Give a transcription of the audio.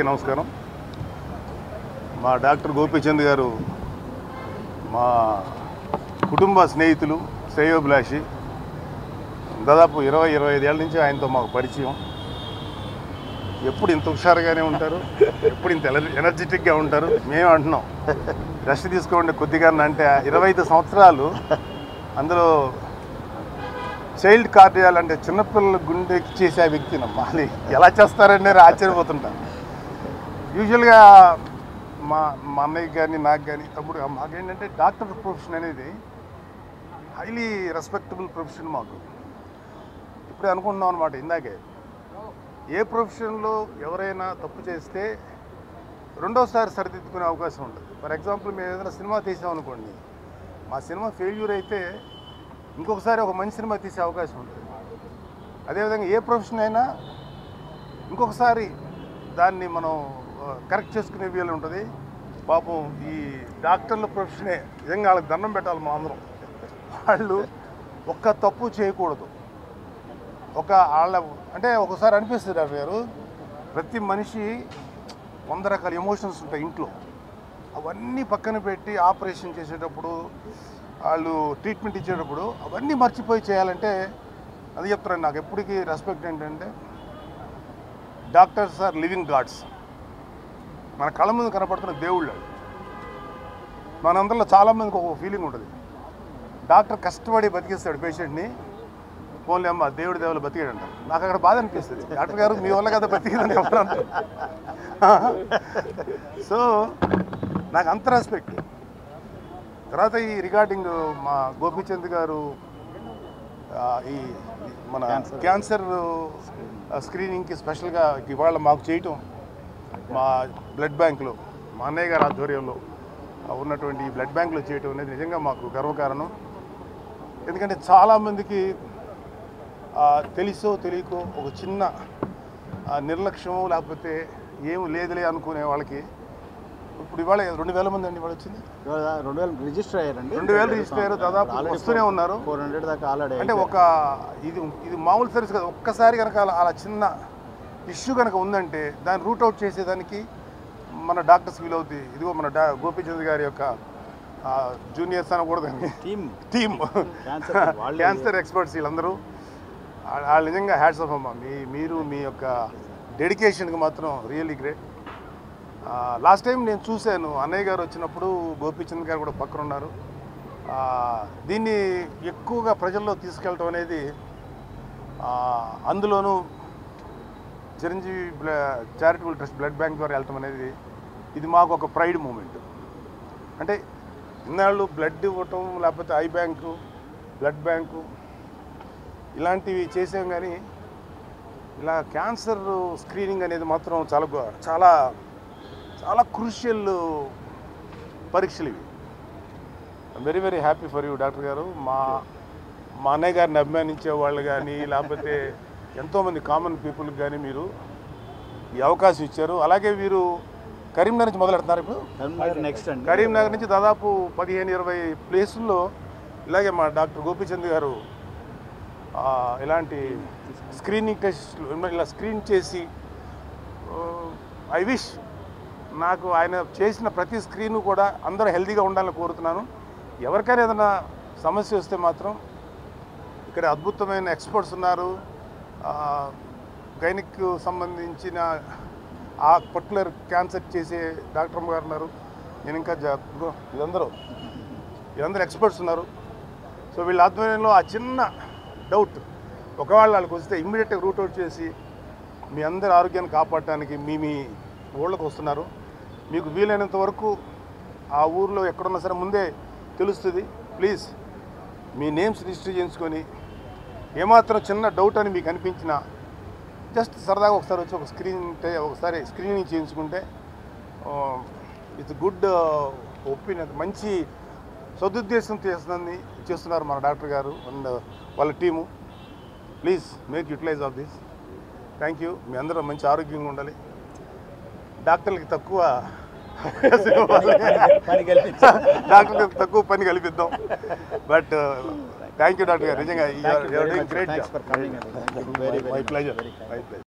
నమస్కారం మా డాక్టర్ గోపీచంద్ గారు మా కుటుంబ స్నేహితులు శ్రేయోభిలాషి దాదాపు ఇరవై ఇరవై ఐదేళ్ళ నుంచి ఆయనతో మాకు పరిచయం ఎప్పుడు ఇంత హుషారుగానే ఉంటారు ఎప్పుడు ఇంత ఎనర్- ఎనర్జెటిక్గా ఉంటారు మేము అంటున్నాం రెస్ట్ తీసుకోండి కొద్దిగా అంటే ఇరవై ఐదు సంవత్సరాలు అందులో చైల్డ్ కార్డియాల్ అంటే చిన్నపిల్లల గుండె చేసే ఆ వ్యక్తి అది ఎలా చేస్తారని నేను ఆశ్చర్యపోతుంటాను యూజువల్గా మా మా అన్నయ్య కానీ నాకు కానీ తమ్ముడు మాకేంటంటే డాక్టర్ ప్రొఫెషన్ అనేది హైలీ రెస్పెక్టబుల్ ప్రొఫెషన్ మాకు ఇప్పుడే అనుకుంటున్నాం అనమాట ఇందాకే ఏ ప్రొఫెషన్లో ఎవరైనా తప్పు చేస్తే రెండోసారి సరిదిద్దుకునే అవకాశం ఉంటుంది ఫర్ ఎగ్జాంపుల్ మేము ఏదైనా సినిమా తీసాం అనుకోండి మా సినిమా ఫెయిల్యూర్ అయితే ఇంకొకసారి ఒక మంచి సినిమా తీసే అవకాశం ఉంటుంది అదేవిధంగా ఏ ప్రొఫెషన్ అయినా ఇంకొకసారి దాన్ని మనం కరెక్ట్ చేసుకునే వీలు ఉంటుంది పాపం ఈ డాక్టర్ల ప్రొఫెషనే నిజంగా వాళ్ళకి దండం పెట్టాలి మా అందరం వాళ్ళు ఒక్క తప్పు చేయకూడదు ఒక వాళ్ళ అంటే ఒకసారి అనిపిస్తుంది డాక్టర్ గారు ప్రతి మనిషి వంద రకాల ఎమోషన్స్ ఉంటాయి ఇంట్లో అవన్నీ పక్కన పెట్టి ఆపరేషన్ చేసేటప్పుడు వాళ్ళు ట్రీట్మెంట్ ఇచ్చేటప్పుడు అవన్నీ మర్చిపోయి చేయాలంటే అది చెప్తున్నాను నాకు ఎప్పటికీ రెస్పెక్ట్ ఏంటంటే డాక్టర్స్ ఆర్ లివింగ్ గాడ్స్ మన కళ్ళ ముందు కనపడుతున్న దేవుళ్ళు వాళ్ళు. మనందరిలో చాలామందికి ఒక ఫీలింగ్ ఉంటుంది డాక్టర్ కష్టపడి బతికిస్తాడు పేషెంట్ని ఫోన్లే అమ్మ దేవుడి దేవుళ్ళు బతికాడు అంటారు నాకు అక్కడ బాధ అనిపిస్తుంది డాక్టర్ గారు మీ వల్ల కదా బతికిందని ఎవరు అంటారు సో నాకు అంత రెస్పెక్ట్ తర్వాత ఈ రిగార్డింగ్ మా గోపీచంద్ గారు ఆ, ఈ మన క్యాన్సర్ స్క్రీనింగ్కి స్పెషల్గా ఇవాళ మాకు చేయటం మా బ్లడ్ బ్యాంకులో మా అన్నయ్య గారి ఆధ్వర్యంలో ఆ, ఉన్నటువంటి ఈ బ్లడ్ బ్యాంకులో చేయటం అనేది నిజంగా మాకు గర్వకారణం ఎందుకంటే చాలామందికి ఆ, తెలుసో తెలియకో ఒక చిన్న ఆ, నిర్లక్ష్యమో లేకపోతే ఏం లేదులే అనుకునే వాళ్ళకి ఇప్పుడు ఇవాళ రెండు వేల మంది అండి ఇవాళ వచ్చింది ఇవాళ రెండు వేలు రిజిస్టర్ అయ్యారండి రెండు వేలు రిజిస్టర్ అయ్యారు దాదాపు వస్తూనే ఉన్నారు ఫోర్ హండ్రెడ్ దాకా ఆల్రెడీ అంటే ఒక ఇది ఇది మామూలు సర్వీస్ కదా ఒక్కసారి కనుక అలా అలా చిన్న ఇష్యూ కనుక ఉందంటే దాన్ని రూట్ అవుట్ చేసేదానికి మన డాక్టర్స్ వీల్ అవుతాయి ఇదిగో మన డా గోపీచంద్ గారి యొక్క జూనియర్స్ అనకూడదని టీమ్ టీమ్ క్యాన్సర్ వాళ్ళే క్యాన్సర్ ఎక్స్పర్ట్స్ వీళ్ళందరూ వా- వాళ్ళు నిజంగా హ్యాట్స్ ఆఫ్ అమ్మా మీ మీరు మీ యొక్క డెడికేషన్కి మాత్రం రియల్లీ గ్రేట్ లాస్ట్ టైం నేను చూశాను అన్నయ్య గారు వచ్చినప్పుడు గోపీచంద్ గారు కూడా పక్కన ఉన్నారు ఆ, దీన్ని ఎక్కువగా ప్రజల్లో తీసుకెళ్ళటం అనేది ఆ, అందులోనూ చిరంజీవి బ్ల చారిటబుల్ ట్రస్ట్ బ్లడ్ బ్యాంక్ ద్వారా వెళ్ళటం అనేది ఇది మాకు ఒక ప్రైడ్ మూమెంట్ అంటే ఇన్నాళ్ళు బ్లడ్ ఇవ్వటం లేకపోతే ఐ బ్యాంకు బ్లడ్ బ్యాంకు ఇలాంటివి చేసాం కానీ ఇలా క్యాన్సర్ స్క్రీనింగ్ అనేది మాత్రం చాలా గొ- చాలా చాలా క్రూషియల్ పరీక్షలు ఇవి very very happy for you doctor గారు మా మా అన్నయ్య గారిని అభిమానించే వాళ్ళు కానీ లేకపోతే ఎంతోమంది కామన్ పీపుల్కి కానీ మీరు ఈ అవకాశం ఇచ్చారు అలాగే వీరు కరీంనగర్ నుంచి మొదలెడుతున్నారు ఇప్పుడు కరీంనగర్ నెక్స్ట్ అండి కరీంనగర్ నుంచి దాదాపు పదిహేను ఇరవై ప్లేసుల్లో ఇలాగే మా డాక్టర్ గోపీచంద్ గారు ఆ, ఇలాంటి స్క్రీనింగ్ టెస్ట్లు ఇలా స్క్రీన్ చేసి ఐ విష్ నాకు ఆయన చేసిన ప్రతి స్క్రీన్ కూడా అందరూ హెల్తీగా ఉండాలని కోరుతున్నాను ఎవరికైనా ఏదైనా సమస్య వస్తే మాత్రం ఇక్కడ అద్భుతమైన ఎక్స్పర్ట్స్ ఉన్నారు గైనిక్ సంబంధించిన ఆ పర్టికులర్ క్యాన్సర్ చేసే డాక్టర్ గారు ఉన్నారు నేను ఇంకా జా- ఇదిగో ఇదందరూ ఇదందరూ ఎక్స్పర్ట్స్ ఉన్నారు సో వీళ్ళ ఆధ్వర్యంలో ఆ చిన్న డౌట్ ఒకవేళ వాళ్ళకి వస్తే ఇమ్మీడియట్గా రూట్ అవుట్ చేసి మీ అందరి ఆరోగ్యాన్ని కాపాడటానికి మీ మీ ఊళ్ళకి వస్తున్నారు మీకు వీలైనంత వరకు ఆ ఊర్లో ఎక్కడున్నా సరే ముందే తెలుస్తుంది ప్లీజ్ మీ నేమ్స్ రిజిస్టర్ చేయించుకొని ఏమాత్రం చిన్న డౌట్ అని మీకు అనిపించినా జస్ట్ సరదాగా ఒకసారి వచ్చి ఒక స్క్రీన్ ఒకసారి స్క్రీనింగ్ చేయించుకుంటే ఇట్స్ గుడ్ ఒపీనియన్ మంచి సదుద్దేశం చేస్తుంది చేస్తున్నారు మన డాక్టర్ గారు అండ్ వాళ్ళ team please make utilise of this thank you మీ అందరూ మంచి ఆరోగ్యంగా ఉండాలి డాక్టర్లకి తక్కువ పని కల్పించారు డాక్టర్లకు తక్కువ పని కల్పిద్దాం బట్ థ్యాంక్ యూ డాక్టర్ గారు నిజంగా Thank you very much. Great Thanks for coming. Thank you very, very my much. Pleasure Very kind. My pleasure